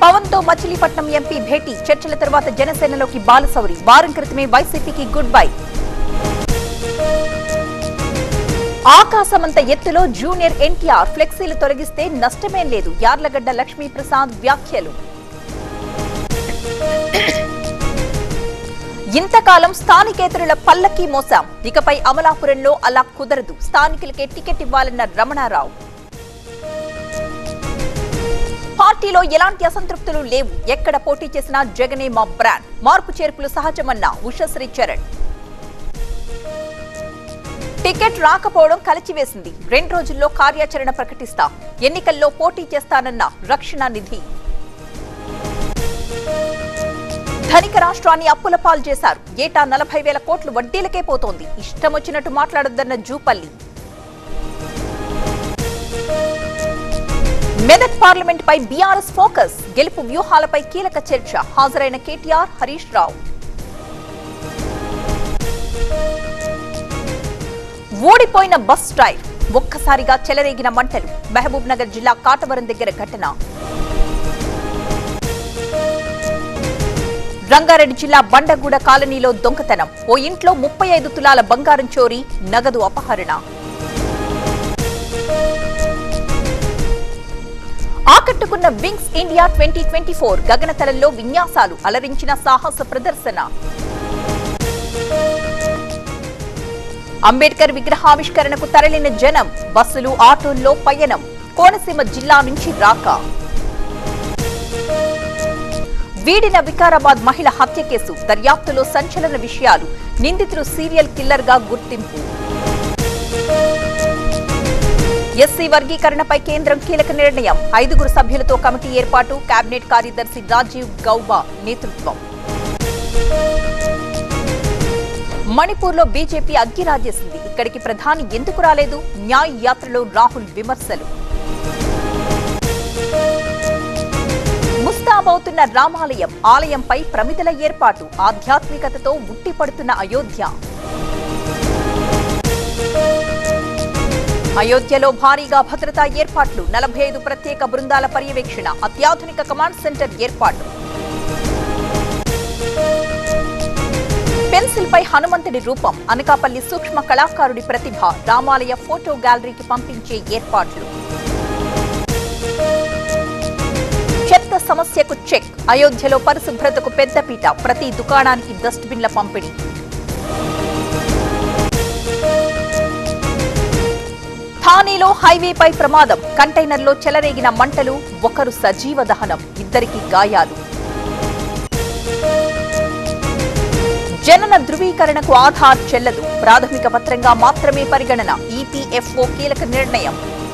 పవన్ తో మచిలీపట్నం ఎంపీ భేటీ చర్చల తర్వాత జనసేనలోకి బాలసౌరి వారం క్రితమే వైసీపీకి గుడ్ బై ఆకాశమంత ఎత్తులో జూనియర్ ఎన్టీఆర్ ఫ్లెక్సీలు తొలగిస్తే నష్టమేం లేదు యార్లగడ్డ లక్ష్మీప్రసాద్ వ్యాఖ్యలు ఇంతకాలం స్థానికేతరుల పల్లకి మోసాం ఇకపై అమలాపురంలో అలా కుదరదు స్థానికులకే టికెట్ ఇవ్వాలన్న రమణారావు పార్టీలో ఎలాంటి అసంతృప్తులు లేవు ఎక్కడ పోటీ చేసినా జగనే మా బ్రాండ్ మార్పు చేర్పులు సహజమన్న ఉషశ్రీ చరణ్ టికెట్ రాకపోవడం కలిచివేసింది రెండు రోజుల్లో కార్యాచరణ ప్రకటిస్తా ఎన్నికల్లో పోటీ చేస్తానన్న రక్షణ నిధి ధనిక రాష్ట్రాన్ని అప్పుల పాలు చేశారు ఏటా నలభై వేల కోట్లు వడ్డీలకే పోతోంది ఇష్టం వచ్చినట్టు మాట్లాడొద్దన్న జూపల్లి మెదక్ పార్లమెంట్ పై బీఆర్ఎస్ ఫోకస్ గెలుపు వ్యూహాలపై కీలక చర్చ హాజరైన కేటీఆర్ హరీష్ రావు ఊడిపోయిన బస్ టైర్ ఒక్కసారిగా చెలరేగిన మంటలు మహబూబ్ నగర్ జిల్లా కాటవరం దగ్గర ఘటన రంగారెడ్డి జిల్లా బండగూడ కాలనీలో దొంగతనం ఓ ఇంట్లో ముప్పై ఐదు తులాల బంగారం చోరీ నగదు అపహరణ ఆకట్టుకున్న Wings India twenty twenty four గగనతలంలో విన్యాసాలు అలరించిన సాహస ప్రదర్శన అంబేద్కర్ విగ్రహావిష్కరణకు తరలిన జనం బస్సులు ఆటోల్లో పయనం కోనసీమ జిల్లా నుంచి రాక వీడిన వికారాబాద్ మహిళ హత్య కేసు దర్యాప్తులో సంచలన విషయాలు నిందితులు సీరియల్ కిల్లర్ గా గుర్తింపు ఎస్సీ వర్గీకరణపై కేంద్రం కీలక నిర్ణయం ఐదుగురు సభ్యులతో కమిటీ ఏర్పాటు కేబినెట్ కార్యదర్శి రాజీవ్ గౌబా నేతృత్వం మణిపూర్లో బీజేపీ అగ్గిరాజేసింది ఇక్కడికి ప్రధాని ఎందుకు రాలేదు న్యాయ్ యాత్రలో రాహుల్ విమర్శలు ముస్తాబవుతున్న రామాలయం ఆలయంపై ప్రమిదల ఏర్పాటు ఆధ్యాత్మికతతో ఉట్టిపడుతున్న అయోధ్య అయోధ్యలో భారీగా భద్రతా ఏర్పాట్లు నలభై ఐదు ప్రత్యేక బృందాల పర్యవేక్షణ అత్యాధునిక కమాండ్ సెంటర్ ఏర్పాటు పెన్సిల్ పై హనుమంతుడి రూపం అనకాపల్లి సూక్ష్మ కళాకారుడి ప్రతిభ రామాలయ ఫోటో గ్యాలరీకి పంపించే ఏర్పాట్లు చెత్త సమస్యకు చెక్ అయోధ్యలో పరిశుభ్రతకు పెద్దపీట ప్రతి దుకాణానికి డస్ట్బిన్ల పంపిణీ థానేలో హైవేపై ప్రమాదం కంటైనర్లో చెలరేగిన మంటలు ఒకరు సజీవ దహనం ఇద్దరికి గాయాలు జనన ధృవీకరణకు ఆధార్ చెల్లదు ప్రాథమిక పత్రంగా మాత్రమే పరిగణన ఈపీఎఫ్ఓ కీలక నిర్ణయం